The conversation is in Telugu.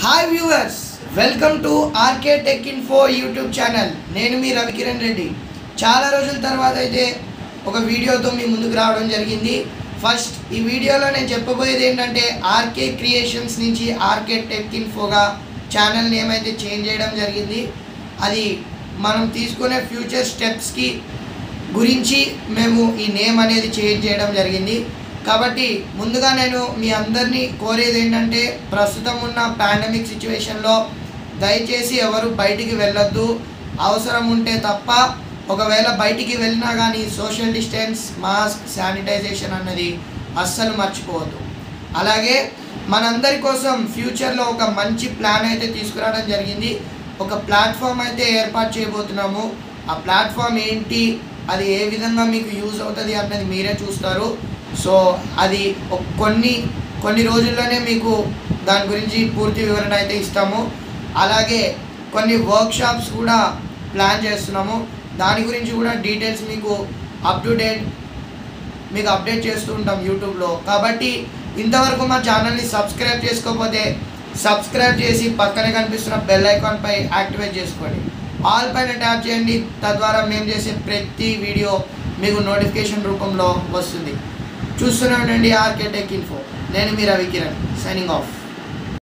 hi viewers welcome to RK tech info YouTube channel నేను మీ రవికిరణ్ రెడ్డి చాలా రోజుల తర్వాత అయితే ఒక వీడియోతో మీ ముందుకు రావడం జరిగింది ఫస్ట్ ఈ వీడియోలో నేను చెప్పబోయేది ఏంటంటే ఆర్కే క్రియేషన్స్ నుంచి ఆర్కే టెక్ ఇన్ఫోగా ఛానల్ నేమ్ అయితే చేంజ్ చేయడం జరిగింది అది మనం తీసుకునే ఫ్యూచర్ స్టెప్స్కి గురించి మేము ఈ నేమ్ అనేది చేంజ్ చేయడం జరిగింది కాబట్టి ముందుగా నేను మీ అందరినీ కోరేది ఏంటంటే ప్రస్తుతం ఉన్న పాండమిక్ సిచ్యువేషన్లో దయచేసి ఎవరు బయటికి వెళ్ళొద్దు అవసరం ఉంటే తప్ప ఒకవేళ బయటికి వెళ్ళినా కానీ సోషల్ డిస్టెన్స్ మాస్క్ శానిటైజేషన్ అన్నది అస్సలు మర్చిపోవద్దు అలాగే మనందరి కోసం ఫ్యూచర్లో ఒక మంచి ప్లాన్ అయితే తీసుకురావడం జరిగింది ఒక ప్లాట్ఫామ్ అయితే ఏర్పాటు చేయబోతున్నాము ఆ ప్లాట్ఫామ్ ఏంటి అది ఏ విధంగా మీకు యూజ్ అవుతుంది అన్నది మీరే చూస్తారు సో అది ఒక- కొన్ని కొన్ని రోజుల్లోనే మీకు దాని గురించి పూర్తి వివరణ అయితే ఇస్తాము అలాగే కొన్ని వర్క్షాప్స్ కూడా ప్లాన్ చేస్తున్నాము దాని గురించి కూడా డీటెయిల్స్ మీకు అప్ టు డేట్ మీకు అప్డేట్ చేస్తూ ఉంటాం యూట్యూబ్లో కాబట్టి ఇంతవరకు మా ఛానల్ని సబ్స్క్రైబ్ చేసుకోకపోతే సబ్స్క్రైబ్ చేసి పక్కనే కనిపిస్తున్న బెల్ ఐకాన్పై యాక్టివేట్ చేసుకోండి ఆల్ పైన ట్యాప్ చేయండి తద్వారా మేము చేసే ప్రతి వీడియో మీకు నోటిఫికేషన్ రూపంలో వస్తుంది చూస్తూనే ఉండండి ఆర్కే టెక్ ఇన్ఫో నేను మీ రవి కిరణ్ సైనింగ్ ఆఫ్